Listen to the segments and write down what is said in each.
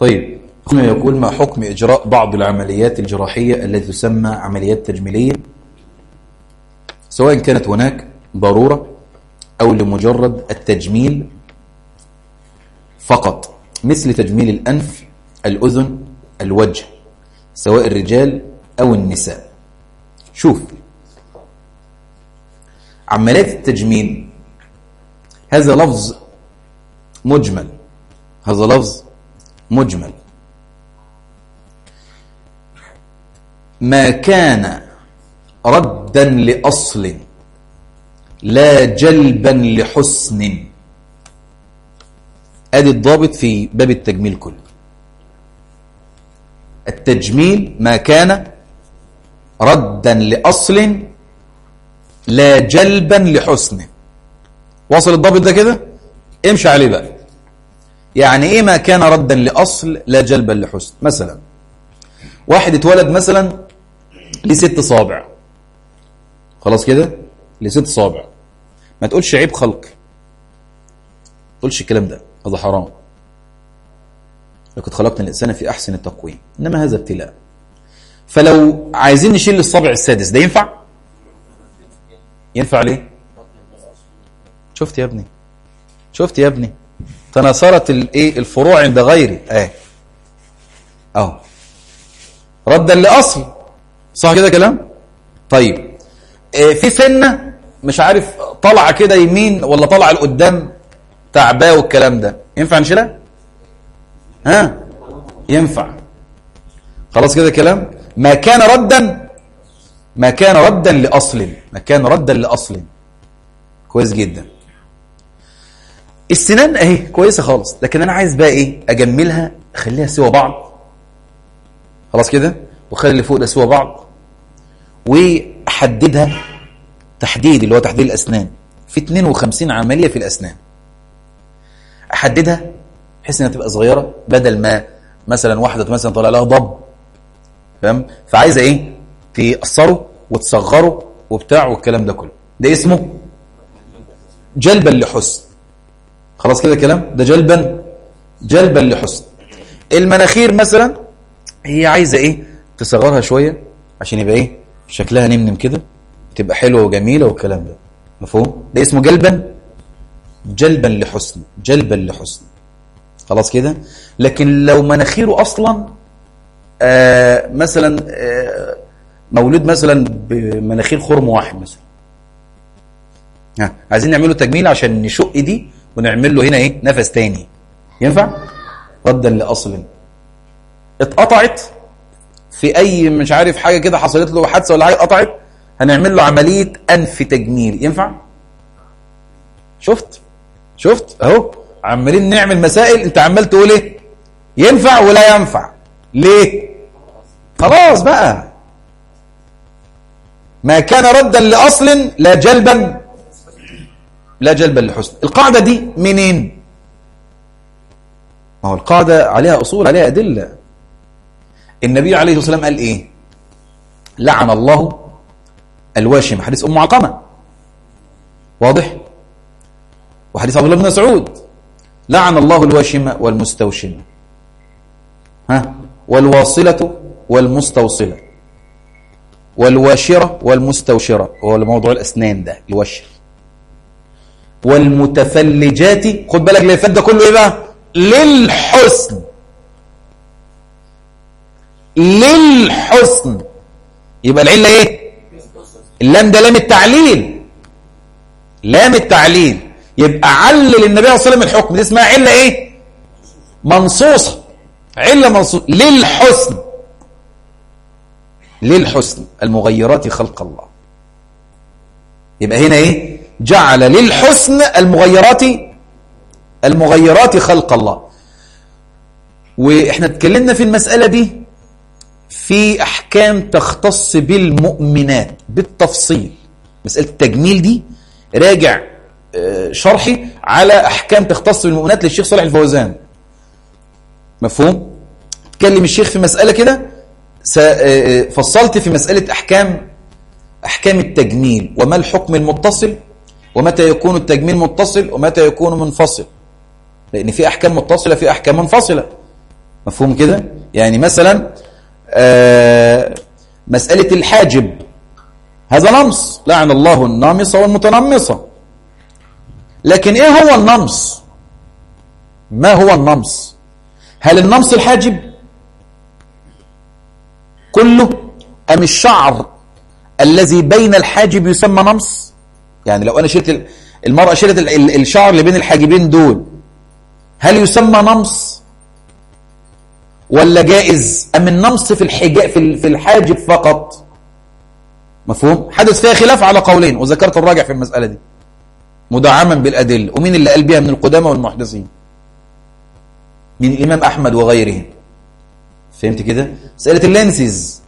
طيب هنا يقول ما حكم إجراء بعض العمليات الجراحية التي تسمى عمليات تجميلية سواء كانت هناك ضرورة أو لمجرد التجميل فقط مثل تجميل الأنف الأذن الوجه سواء الرجال أو النساء شوف عمليات التجميل هذا لفظ مجمل هذا لفظ مجمل ما كان ردا لأصل لا جلبا لحسن ادي الضابط في باب التجميل كله التجميل ما كان ردا لأصل لا جلبا لحسن وصل الضابط ده كده امشي عليه بقى يعني ايه ما كان ردا لأصل لا جلبا لحسن مثلا واحد اتولد مثلا لست صابع خلاص كده لست صابع ما تقولش عيب خلق تقولش الكلام ده هذا حرام لقد خلقنا الإنسان في أحسن التقويم إنما هذا ابتلاء فلو عايزين نشيل الصابع السادس ده ينفع ينفع ليه شفت يا ابني شفت يا ابني تناثرت الايه الفروع عند غيري اه اهو ردا لاصل صح كده كلام طيب اه في سنه مش عارف طالعه كده يمين ولا طالعه لقدام تعباه والكلام ده ينفع نشيلها ها ينفع خلاص كده كلام ما كان ردا ما كان ردا لاصل ما كان ردا لاصل كويس جدا السنان اهي كويسه خالص لكن انا عايز بقى ايه اجملها اخليها سوا بعض خلاص كده واخلي اللي فوق ده سوا بعض واحددها تحديد اللي هو تحديد الاسنان في 52 عمليه في الاسنان احددها بحيث انها تبقى صغيره بدل ما مثلا واحده مثلا طالع لها ضب فاهم فعايزه ايه تقصره وتصغره وبتاع والكلام ده كله ده اسمه جلبا لحسن خلاص كده كلام ده جلبا جلبا لحسن المناخير مثلا هي عايزه ايه تصغرها شويه عشان يبقى ايه شكلها نمنم كده تبقى حلوه وجميله والكلام ده مفهوم ده اسمه جلبا جلبا لحسن جلبا لحسن خلاص كده لكن لو مناخيره اصلا آه مثلا آه مولود مثلا بمناخير خرم واحد مثلا ها عايزين نعمله تجميل عشان نشق دي ونعمل له هنا ايه نفس تاني ينفع ردا لاصل اتقطعت في اي مش عارف حاجه كده حصلت له حادثه ولا حاجه اتقطعت هنعمل له عمليه انف تجميل ينفع شفت شفت اهو عمالين نعمل مسائل انت عمال تقول ايه ينفع ولا ينفع ليه خلاص بقى ما كان ردا لاصل لا جلبا لا جلبا لحسن القاعده دي منين ما هو القاعده عليها اصول عليها ادله النبي عليه الصلاه والسلام قال ايه لعن الله الواشم حديث ام علقمه واضح وحديث عبد الله بن مسعود لعن الله الواشم والمستوشم ها والواصلة والمستوصلة والواشرة والمستوشرة هو موضوع الأسنان ده الوشر والمتفلجات خد بالك اللي فات ده كله ايه بقى للحسن للحسن يبقى العله ايه اللام ده لام التعليل لام التعليل يبقى علل النبي صلى الله عليه وسلم الحكم دي اسمها عله ايه منصوصه عله منصوصه للحسن للحسن المغيرات خلق الله يبقى هنا ايه جعل للحسن المغيرات المغيرات خلق الله واحنا اتكلمنا في المسألة دي في احكام تختص بالمؤمنات بالتفصيل مسألة التجميل دي راجع شرحي على احكام تختص بالمؤمنات للشيخ صالح الفوزان مفهوم اتكلم الشيخ في مسألة كده فصلت في مسألة احكام احكام التجميل وما الحكم المتصل ومتى يكون التجميل متصل ومتى يكون منفصل لأن في أحكام متصلة في أحكام منفصلة مفهوم كده يعني مثلا آه مسألة الحاجب هذا نمص لعن الله النامصة والمتنمصة لكن ايه هو النمص ما هو النمص هل النمص الحاجب كله أم الشعر الذي بين الحاجب يسمى نمص يعني لو أنا شلت المرأة شلت الشعر اللي بين الحاجبين دول هل يسمى نمص ولا جائز أم النمص في الحجاب في الحاجب فقط مفهوم حدث فيها خلاف على قولين وذكرت الراجع في المسألة دي مدعما بالأدلة ومين اللي قال بها من القدامى والمحدثين من الإمام أحمد وغيره فهمت كده مسألة اللينسز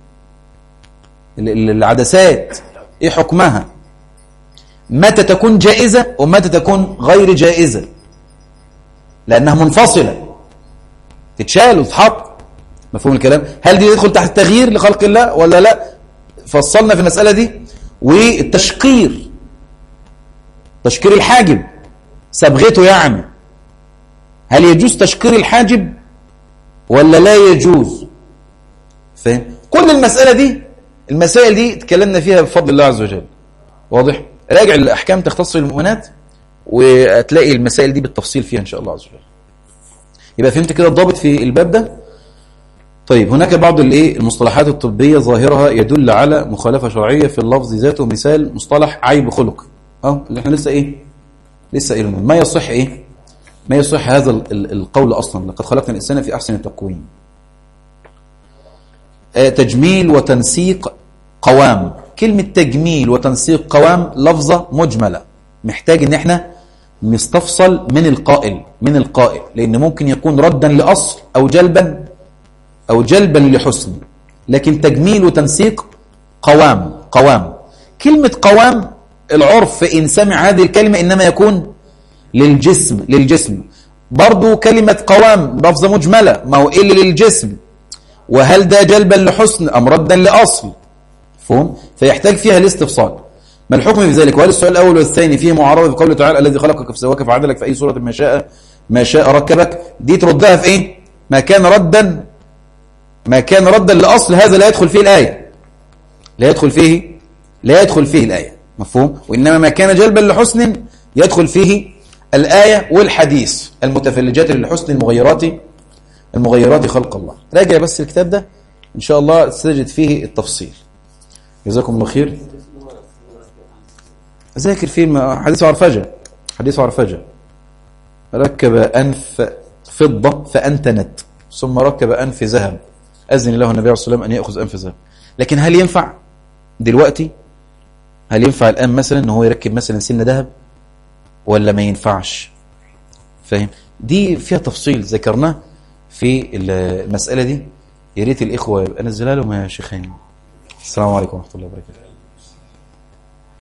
العدسات ايه حكمها متى تكون جائزة ومتى تكون غير جائزة لأنها منفصلة تتشال وتتحط مفهوم الكلام هل دي يدخل تحت التغيير لخلق الله ولا لا فصلنا في المسألة دي والتشقير تشقير الحاجب صبغته يعني هل يجوز تشقير الحاجب ولا لا يجوز فاهم كل المسألة دي المسائل دي تكلمنا فيها بفضل الله عز وجل واضح راجع الأحكام تختص بالمؤمنات وهتلاقي المسائل دي بالتفصيل فيها إن شاء الله عز وجل يبقى فهمت كده الضابط في الباب ده طيب هناك بعض الايه المصطلحات الطبية ظاهرها يدل على مخالفة شرعية في اللفظ ذاته مثال مصطلح عيب خلق اه اللي احنا لسه ايه لسه قايلينه ما يصح ايه ما يصح هذا القول اصلا لقد خلقنا الانسان في احسن التقويم آه، تجميل وتنسيق قوام كلمة تجميل وتنسيق قوام لفظة مجملة محتاج ان احنا نستفصل من القائل من القائل لان ممكن يكون ردا لأصل او جلبا او جلبا لحسن لكن تجميل وتنسيق قوام قوام كلمة قوام العرف إن سمع هذه الكلمة إنما يكون للجسم للجسم برضو كلمة قوام لفظة مجملة ما هو إلا للجسم وهل ده جلبا لحسن أم ردا لأصل فهم فيحتاج فيها الاستفصال ما الحكم في ذلك وهل السؤال الأول والثاني فيه معارضة في قوله تعالى الذي خلقك فسواك فعدلك في أي صورة ما شاء ما شاء ركبك دي تردها في إيه ما كان ردا ما كان ردا لأصل هذا لا يدخل فيه الآية لا يدخل فيه لا يدخل فيه الآية مفهوم وإنما ما كان جلبا لحسن يدخل فيه الآية والحديث المتفلجات للحسن المغيرات المغيرات خلق الله راجع بس الكتاب ده إن شاء الله ستجد فيه التفصيل جزاكم الله خير ذاكر فيه حديث عرفجة حديث عرفجة ركب أنف فضة فأنتنت ثم ركب أنف ذهب أذن له النبي عليه الصلاة والسلام أن يأخذ أنف ذهب لكن هل ينفع دلوقتي هل ينفع الآن مثلا أنه هو يركب مثلا سن ذهب ولا ما ينفعش فاهم دي فيها تفصيل ذكرناه في المسألة دي يا ريت الإخوة يبقى نزلها لهم يا شيخين السلام عليكم ورحمة الله وبركاته